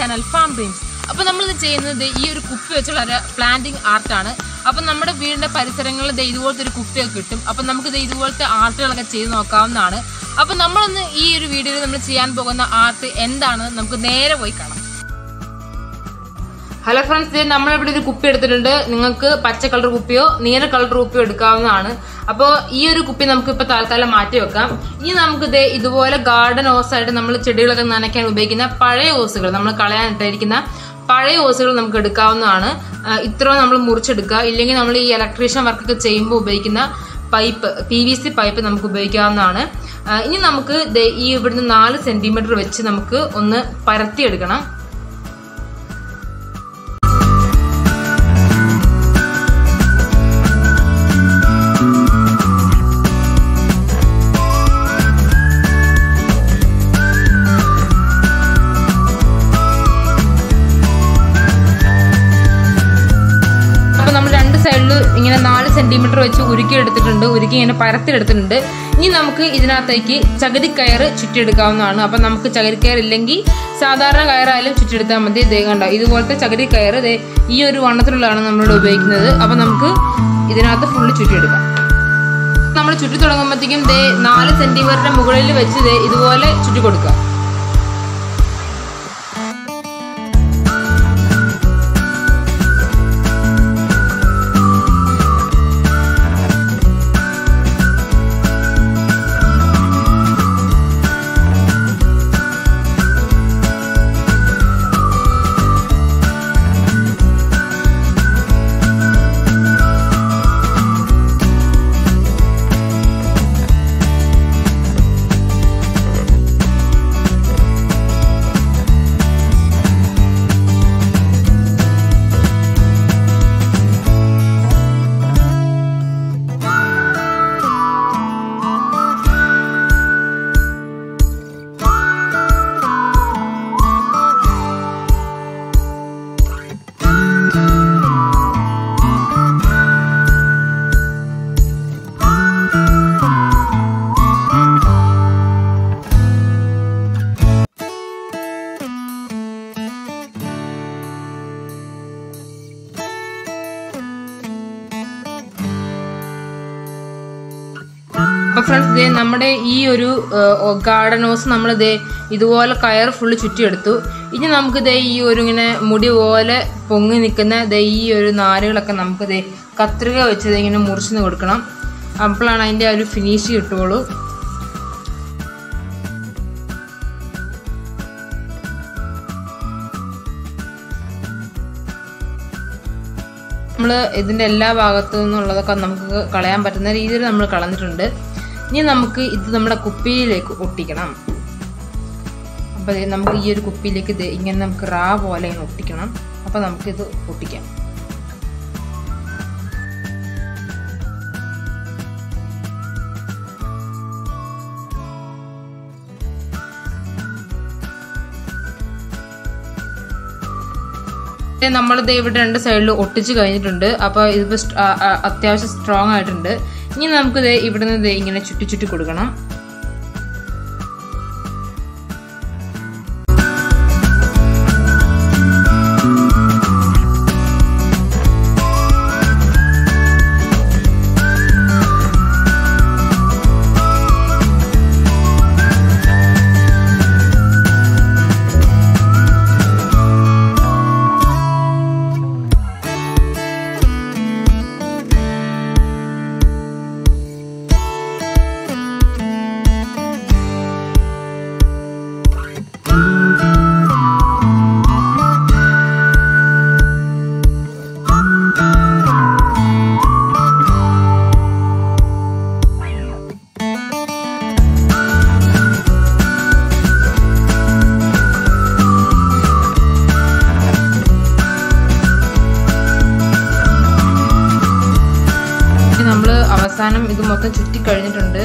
channel farm dreams അപ്പോൾ നമ്മളിത് ചെയ്യുന്നത് ഈ ഒരു കുപ്പി വെച്ചുള്ള ഒരു പ്ലാന്റിംഗ് ആർട്ടാണ് അപ്പം നമ്മുടെ വീടിന്റെ പരിസരങ്ങളിൽ ദേ ഇതുപോലത്തെ ഒരു കുപ്പിയൊക്കെ കിട്ടും അപ്പം നമുക്ക് ദേ ഇതുപോലത്തെ ആർട്ടുകളൊക്കെ ചെയ്ത് നോക്കാവുന്നതാണ് അപ്പം നമ്മളിന്ന് ഈ ഒരു വീഡിയോയിൽ നമ്മൾ ചെയ്യാൻ പോകുന്ന ആർട്ട് എന്താണെന്ന് നമുക്ക് നേരെ പോയി കാണാം ഹലോ ഫ്രണ്ട്സ് നമ്മളിവിടെ ഒരു കുപ്പി എടുത്തിട്ടുണ്ട് നിങ്ങൾക്ക് പച്ച കളർ കുപ്പിയോ നീല കളർ കുപ്പിയോ എടുക്കാവുന്നതാണ് അപ്പോൾ ഈ ഒരു കുപ്പി നമുക്ക് ഇപ്പോൾ തൽക്കാലം മാറ്റി വെക്കാം ഇനി നമുക്ക് ദേ ഇതുപോലെ ഗാർഡൻ ഓസായിട്ട് നമ്മൾ ചെടികളൊക്കെ നനയ്ക്കാൻ ഉപയോഗിക്കുന്ന പഴയ ഓസുകൾ നമ്മൾ കളയാനിട്ടിരിക്കുന്ന പഴയ ഓസുകൾ നമുക്ക് എടുക്കാവുന്നതാണ് ആ, ഇത്രയും നമ്മൾ മുറിച്ചെടുക്കുക ഇല്ലെങ്കിൽ നമ്മൾ ഈ ഇലക്ട്രീഷ്യൻ വർക്കൊക്കെ ചെയ്യുമ്പോൾ ഉപയോഗിക്കുന്ന pipe P V C pipe നമുക്ക് ഉപയോഗിക്കാവുന്നതാണ് ആ, ഇനി നമുക്ക് ദേ ഈ ഇവിടുന്ന് നാല് സെന്റിമീറ്റർ വെച്ച് നമുക്ക് ഒന്ന് പരത്തിയെടുക്കണം അപ്പൊ നമ്മൾ രണ്ട് സൈഡിൽ ഇങ്ങനെ നാല് സെന്റിമീറ്റർ വെച്ച് ഉരുക്കി എടുത്തിട്ടുണ്ട് ഉരുക്കി ഇങ്ങനെ പരത്തിലെടുത്തിട്ടുണ്ട് ഇനി നമുക്ക് ഇതിനകത്തേക്ക് ചകിരി കയറ് ചുറ്റിയെടുക്കാവുന്നതാണ് അപ്പൊ നമുക്ക് ചകിരി കയർ ഇല്ലെങ്കിൽ സാധാരണ കയറായാലും ചുറ്റിയെടുത്താൽ മതി ദേ കണ്ടോ ഇതുപോലത്തെ ചകിരി കയറ് ദേ ഈ ഒരു വണ്ണത്തിലുള്ളതാണ് നമ്മളിവിടെ ഉപയോഗിക്കുന്നത് അപ്പൊ നമുക്ക് ഇതിനകത്ത് ഫുള്ള് ചുറ്റിയെടുക്കാം നമ്മൾ ചുറ്റി തുടങ്ങുമ്പോഴത്തേക്കും ദേ നാല് സെന്റിമീറ്ററിന്റെ മുകളിൽ വെച്ച് ദേ ഇതുപോലെ ചുറ്റി കൊടുക്കുക അപ്പൊ ഫ്രണ്ട്സ് ദേ നമ്മുടെ ഈ ഒരു ഗാർഡൻ ഹൗസ് നമ്മൾ ദേ ഇതുപോലെ കയർ ഫുള്ള് ചുറ്റിയെടുത്തു ഇനി നമുക്ക് ദേ ഈ ഒരു ഇങ്ങനെ മുടി പോലെ പൊങ്ങി നിൽക്കുന്ന ദേ ഈ ഒരു നാരുകളൊക്കെ നമുക്ക് ദേ കത്രിക വെച്ച് ദേ ഇങ്ങനെ മുറിച്ച് കൊടുക്കണം അപ്പോഴാണ് അതിന്റെ ആ ഒരു ഫിനിഷ് കിട്ടുള്ളൂ നമ്മൾ ഇതിൻ്റെ എല്ലാ ഭാഗത്തു നിന്നുള്ളതൊക്കെ നമുക്ക് കളയാൻ പറ്റുന്ന രീതിയിൽ നമ്മൾ കളഞ്ഞിട്ടുണ്ട് ഇനി നമുക്ക് ഇത് നമ്മുടെ കുപ്പിയിലേക്ക് ഒട്ടിക്കണം അപ്പോൾ ദേ നമുക്ക് ഈ ഒരു കുപ്പിയിലേക്ക് ഇത് ഇങ്ങനെ നമുക്ക് റാ പോലെ ഇങ്ങനെ ഒട്ടിക്കണം അപ്പോൾ നമുക്കിത് ഒട്ടിക്കാം നമ്മളിത് ഇവിടെ രണ്ട് സൈഡിൽ ഒട്ടിച്ച് കഴിഞ്ഞിട്ടുണ്ട് അപ്പോൾ ഇതിപ്പോൾ സ്റ്റ്- ആ- ആ- അത്യാവശ്യം സ്ട്രോങ് ആയിട്ടുണ്ട് ഇനി നമുക്ക് ദേ ഇവിടുന്ന് ദേ ഇങ്ങനെ ചുറ്റി ചുറ്റി കൊടുക്കണം നമ്മൾ അവസാനം ഇത് മൊത്തം ചുറ്റി കഴിഞ്ഞിട്ടുണ്ട്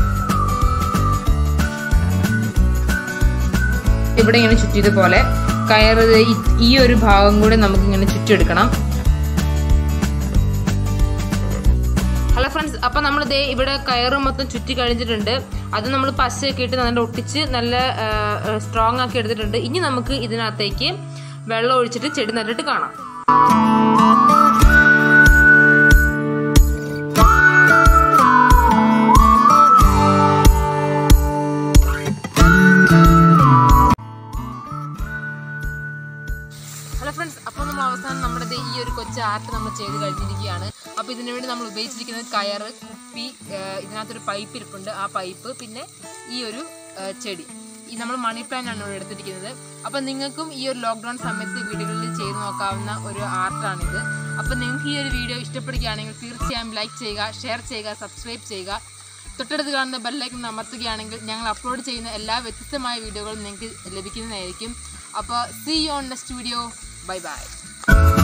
ഇവിടെ ഇങ്ങനെ ചുറ്റിയതുപോലെ കയറ് ദേ ഈ- ഈ ഒരു ഭാഗം കൂടെ നമുക്ക് ഇങ്ങനെ ചുറ്റിയെടുക്കണം ഹലോ ഫ്രണ്ട്സ് അപ്പൊ നമ്മൾ ദേ ഇവിടെ കയറ് മൊത്തം ചുറ്റി കഴിഞ്ഞിട്ടുണ്ട് അത് നമ്മൾ പശയൊക്കെ ഇട്ട് നന്നായിട്ട് ഒട്ടിച്ച് നല്ല സ്ട്രോങ് ആക്കി എടുത്തിട്ടുണ്ട് ഇനി നമുക്ക് ഇതിനകത്തേക്ക് വെള്ളം ഒഴിച്ചിട്ട് ചെടി നട്ടിട്ട് കാണാം ഹലോ ഫ്രണ്ട്സ് അപ്പോൾ നമ്മൾ അവസാനം നമ്മുടെ ദേ ഈ ഒരു കൊച്ചു ആർട്ട് നമ്മൾ ചെയ്ത് കഴിഞ്ഞിരിക്കുകയാണ് അപ്പോൾ ഇതിനു വേണ്ടി നമ്മൾ ഉപയോഗിച്ചിരിക്കുന്നത് കയറ് കുപ്പി ഏഹ് ഇതിനകത്തൊരു പൈപ്പ് ഇരിപ്പുണ്ട് ആ പൈപ്പ് പിന്നെ ഈ ഒരു ഏഹ് ചെടി ഈ നമ്മൾ മണി പ്ലാന്റ് ആണ് ഇവിടെ എടുത്തിരിക്കുന്നത് അപ്പോൾ നിങ്ങൾക്കും ഈ ഒരു ലോക്ക്ഡൗൺ സമയത്ത് വീടുകളിൽ ചെയ്ത് നോക്കാവുന്ന ഒരു ആർട്ടാണിത് അപ്പോൾ നിങ്ങൾക്ക് ഈ ഒരു വീഡിയോ ഇഷ്ടപ്പെടുകയാണെങ്കിൽ തീർച്ചയായും ലൈക്ക് ചെയ്യുക ഷെയർ ചെയ്യുക സബ്സ്ക്രൈബ് ചെയ്യുക തൊട്ടടുത്ത് കാണുന്ന ബെല്ലൈക്കൺ അമർത്തുകയാണെങ്കിൽ ഞങ്ങൾ അപ്ലോഡ് ചെയ്യുന്ന എല്ലാ വ്യത്യസ്തമായ വീഡിയോകളും നിങ്ങൾക്ക് ലഭിക്കുന്നതായിരിക്കും അപ്പോൾ see you on next video bye by